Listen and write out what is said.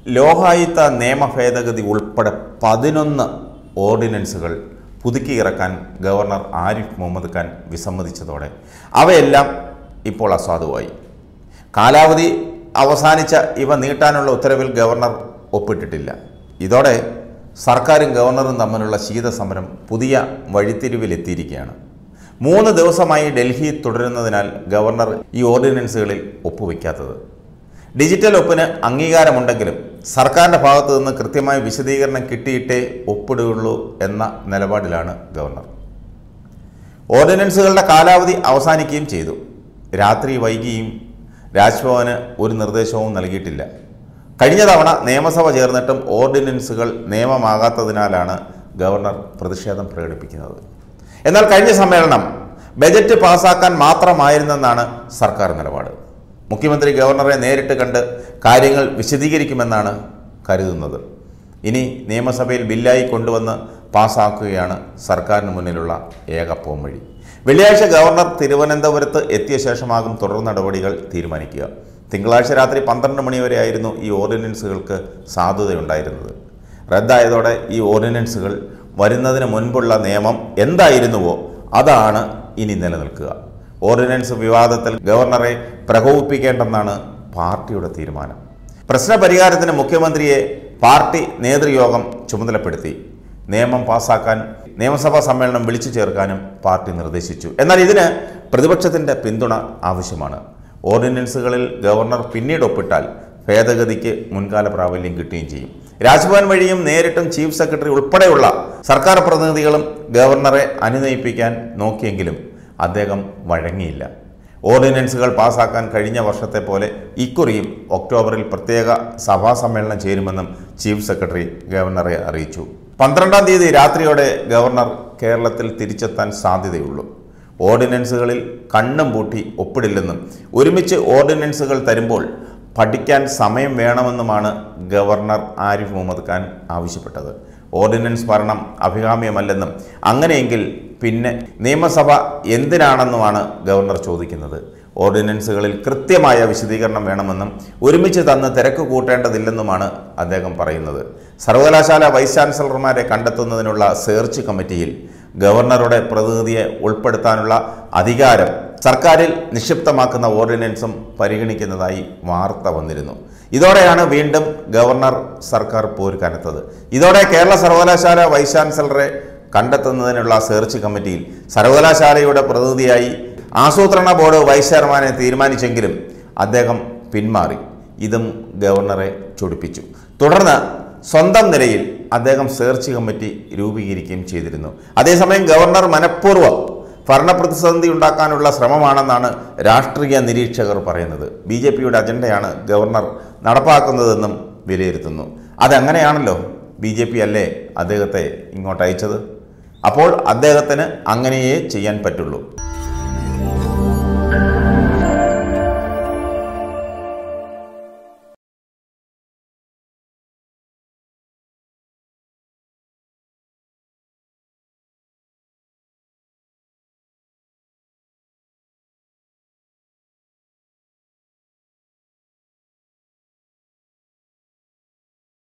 ലോകായുക്ത നിയമ ഭേദഗതി ഉൾപ്പെടെ പതിനൊന്ന് ഓർഡിനൻസുകൾ പുതുക്കി ഇറക്കാൻ ഗവർണർ ആരിഫ് മുഹമ്മദ് ഖാൻ വിസമ്മതിച്ചതോടെ അവയെല്ലാം ഇപ്പോൾ അസാധുവായി കാലാവധി അവസാനിച്ച ഇവ നീട്ടാനുള്ള ഉത്തരവിൽ ഗവർണർ ഒപ്പിട്ടിട്ടില്ല ഇതോടെ സർക്കാരും ഗവർണറും തമ്മിലുള്ള ശീതസമരം പുതിയ വഴിത്തിരിവിലെത്തിയിരിക്കുകയാണ് മൂന്ന് ദിവസമായി ഡൽഹി തുടരുന്നതിനാൽ ഗവർണർ ഈ ഓർഡിനൻസുകളിൽ ഒപ്പുവെക്കാത്തത് ഡിജിറ്റൽ ഒപ്പിന് അംഗീകാരമുണ്ടെങ്കിലും സർക്കാരിൻ്റെ ഭാഗത്തു നിന്ന് കൃത്യമായ വിശദീകരണം കിട്ടിയിട്ടേ ഒപ്പിടുകയുള്ളൂ എന്ന നിലപാടിലാണ് ഗവർണർ ഓർഡിനൻസുകളുടെ കാലാവധി അവസാനിക്കുകയും ചെയ്തു രാത്രി വൈകിയും രാജ്ഭവന് ഒരു നിർദ്ദേശവും നൽകിയിട്ടില്ല കഴിഞ്ഞ തവണ നിയമസഭ ചേർന്നിട്ടും ഓർഡിനൻസുകൾ നിയമമാകാത്തതിനാലാണ് ഗവർണർ പ്രതിഷേധം പ്രകടിപ്പിക്കുന്നത് എന്നാൽ കഴിഞ്ഞ സമ്മേളനം ബജറ്റ് പാസാക്കാൻ മാത്രമായിരുന്നെന്നാണ് സർക്കാർ നിലപാട് മുഖ്യമന്ത്രി ഗവർണറെ നേരിട്ട് കണ്ട് കാര്യങ്ങൾ വിശദീകരിക്കുമെന്നാണ് കരുതുന്നത് ഇനി നിയമസഭയിൽ ബില്ലായി കൊണ്ടുവന്ന് പാസ്സാക്കുകയാണ് സർക്കാരിന് മുന്നിലുള്ള ഏക പോംവഴി വെള്ളിയാഴ്ച ഗവർണർ തിരുവനന്തപുരത്ത് എത്തിയ ശേഷമാകും തുടർ നടപടികൾ തീരുമാനിക്കുക തിങ്കളാഴ്ച രാത്രി പന്ത്രണ്ട് മണിവരെയായിരുന്നു ഈ ഓർഡിനൻസുകൾക്ക് സാധുതയുണ്ടായിരുന്നത് റദ്ദായതോടെ ഈ ഓർഡിനൻസുകൾ വരുന്നതിന് മുൻപുള്ള നിയമം എന്തായിരുന്നുവോ അതാണ് ഇനി നിലനിൽക്കുക ഓർഡിനൻസ് വിവാദത്തിൽ ഗവർണറെ പ്രകോപിപ്പിക്കേണ്ടെന്നാണ് പാർട്ടിയുടെ തീരുമാനം പ്രശ്നപരിഹാരത്തിന് മുഖ്യമന്ത്രിയെ പാർട്ടി നേതൃയോഗം ചുമതലപ്പെടുത്തി നിയമം പാസാക്കാൻ നിയമസഭാ സമ്മേളനം വിളിച്ചു ചേർക്കാനും പാർട്ടി നിർദ്ദേശിച്ചു എന്നാൽ ഇതിന് പ്രതിപക്ഷത്തിൻ്റെ പിന്തുണ ആവശ്യമാണ് ഓർഡിനൻസുകളിൽ ഗവർണർ പിന്നീട് ഒപ്പിട്ടാൽ ഭേദഗതിക്ക് മുൻകാല പ്രാബല്യം കിട്ടുകയും ചെയ്യും രാജ്ഭവൻ വഴിയും നേരിട്ടും ചീഫ് സെക്രട്ടറി ഉൾപ്പെടെയുള്ള സർക്കാർ പ്രതിനിധികളും ഗവർണറെ അനുനയിപ്പിക്കാൻ നോക്കിയെങ്കിലും അദ്ദേഹം വഴങ്ങിയില്ല ഓർഡിനൻസുകൾ പാസാക്കാൻ കഴിഞ്ഞ വർഷത്തെ പോലെ ഇക്കുറിയും ഒക്ടോബറിൽ പ്രത്യേക സഭാ സമ്മേളനം ചേരുമെന്നും ചീഫ് സെക്രട്ടറി ഗവർണറെ അറിയിച്ചു പന്ത്രണ്ടാം തീയതി രാത്രിയോടെ ഗവർണർ കേരളത്തിൽ തിരിച്ചെത്താൻ സാധ്യതയുള്ളൂ ഓർഡിനൻസുകളിൽ കണ്ണും പൂട്ടി ഒപ്പിടില്ലെന്നും ഒരുമിച്ച് ഓർഡിനൻസുകൾ തരുമ്പോൾ പഠിക്കാൻ സമയം വേണമെന്നുമാണ് ഗവർണർ ആരിഫ് മുഹമ്മദ് ഖാൻ ആവശ്യപ്പെട്ടത് ഓർഡിനൻസ് ഭരണം അഭികാമ്യമല്ലെന്നും അങ്ങനെയെങ്കിൽ പിന്നെ നിയമസഭ എന്തിനാണെന്നുമാണ് ഗവർണർ ചോദിക്കുന്നത് ഓർഡിനൻസുകളിൽ കൃത്യമായ വിശദീകരണം വേണമെന്നും ഒരുമിച്ച് തന്ന് തിരക്ക് കൂട്ടേണ്ടതില്ലെന്നുമാണ് അദ്ദേഹം പറയുന്നത് സർവകലാശാല വൈസ് ചാൻസലർമാരെ കണ്ടെത്തുന്നതിനുള്ള സെർച്ച് കമ്മിറ്റിയിൽ ഗവർണറുടെ പ്രതിനിധിയെ ഉൾപ്പെടുത്താനുള്ള അധികാരം സർക്കാരിൽ നിക്ഷിപ്തമാക്കുന്ന ഓർഡിനൻസും പരിഗണിക്കുന്നതായി വാർത്ത വന്നിരുന്നു ഇതോടെയാണ് വീണ്ടും ഗവർണർ സർക്കാർ പോർക്കനത്തത് ഇതോടെ കേരള സർവകലാശാല വൈസ് ചാൻസലറെ കണ്ടെത്തുന്നതിനുള്ള സെർച്ച് കമ്മിറ്റിയിൽ സർവകലാശാലയുടെ പ്രതിനിധിയായി ആസൂത്രണ ബോർഡ് വൈസ് ചെയർമാനെ തീരുമാനിച്ചെങ്കിലും അദ്ദേഹം പിന്മാറി ഇതും ഗവർണറെ ചൊടിപ്പിച്ചു തുടർന്ന് സ്വന്തം നിലയിൽ അദ്ദേഹം സെർച്ച് കമ്മിറ്റി രൂപീകരിക്കുകയും ചെയ്തിരുന്നു അതേസമയം ഗവർണർ മനഃപൂർവ്വം ഭരണപ്രതിസന്ധി ഉണ്ടാക്കാനുള്ള ശ്രമമാണെന്നാണ് രാഷ്ട്രീയ നിരീക്ഷകർ പറയുന്നത് ബി ജെ പിയുടെ അജണ്ടയാണ് ഗവർണർ നടപ്പാക്കുന്നതെന്നും വിലയിരുത്തുന്നു അതങ്ങനെയാണല്ലോ ബി ജെ പി അല്ലേ അദ്ദേഹത്തെ ഇങ്ങോട്ട് അയച്ചത് അപ്പോൾ അദ്ദേഹത്തിന് അങ്ങനെയേ ചെയ്യാൻ പറ്റുള്ളൂ